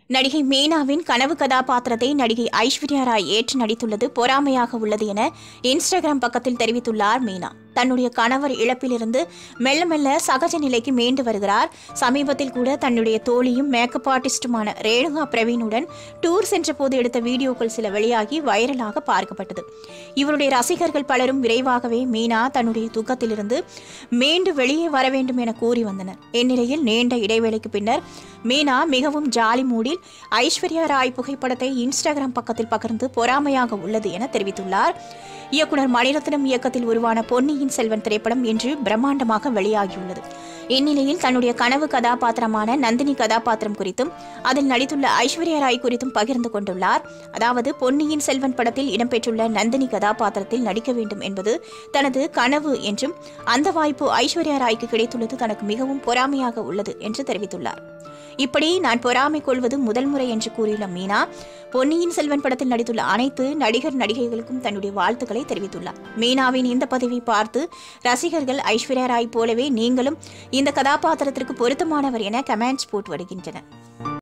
நடிகை மீனாவின் கனவு கதாபாத்திரத்தை நடிகை ஐஸ்வர்யா ராய் ஏற்று நடித்துள்ளது பொறாமையாக உள்ளது என இன்ஸ்டாகிராம் பக்கத்தில் தெரிவித்துள்ளார் மீனா தன்னுடைய கணவர் இழப்பிலிருந்து மெல்ல மெல்ல சகஜ நிலைக்கு மீண்டு வருகிறார் சமீபத்தில் கூட தன்னுடைய தோழியும் மேக்கப் ஆர்டிஸ்டுமான ரேணுகா பிரவீனுடன் டூர் சென்றபோது எடுத்த வீடியோக்கள் சில வெளியாகி வைரலாக பார்க்கப்பட்டது இவருடைய ரசிகர்கள் பலரும் விரைவாகவே மீனா தன்னுடைய துக்கத்திலிருந்து மீண்டு வெளியே வர வேண்டும் என கூறி வந்தனர் இந்நிலையில் நீண்ட இடைவேளைக்கு பின்னர் மீனா மிகவும் ஜாலி மூடில் ஐஸ்வர்யா ராய் புகைப்படத்தை இன்ஸ்டாகிராம் பக்கத்தில் பகிர்ந்து பொறாமையாக உள்ளது என தெரிவித்துள்ளார் இயக்குனர் மணிரத்னம் இயக்கத்தில் உருவான பொன்னியின் செல்வன் திரைப்படம் இன்று பிரம்மாண்டமாக வெளியாகியுள்ளது இந்நிலையில் தன்னுடைய கனவு கதாபாத்திரமான நந்தினி கதாபாத்திரம் குறித்தும் அதில் நடித்துள்ள ஐஸ்வர்யா ராய் குறித்தும் பகிர்ந்து கொண்டுள்ளார் அதாவது பொன்னியின் செல்வன் படத்தில் இடம்பெற்றுள்ள நந்தினி கதாபாத்திரத்தில் நடிக்க வேண்டும் என்பது தனது கனவு என்றும் அந்த வாய்ப்பு ஐஸ்வர்யா ராய்க்கு கிடைத்துள்ளது தனக்கு மிகவும் பொறாமையாக உள்ளது என்று தெரிவித்துள்ளார் இப்படி நான் பொறாமை கொள்வது முதல் முறை என்று கூறியுள்ள மீனா பொன்னியின் செல்வன் படத்தில் நடித்துள்ள அனைத்து நடிகர் நடிகைகளுக்கும் தன்னுடைய வாழ்த்துக்களை தெரிவித்துள்ளார் மீனாவின் இந்த பதிவை பார்த்து ரசிகர்கள் ஐஸ்வர்யா ராய் போலவே நீங்களும் இந்த கதாபாத்திரத்திற்கு பொருத்தமானவர் என கமெண்ட்ஸ் போட்டு வருகின்றனர்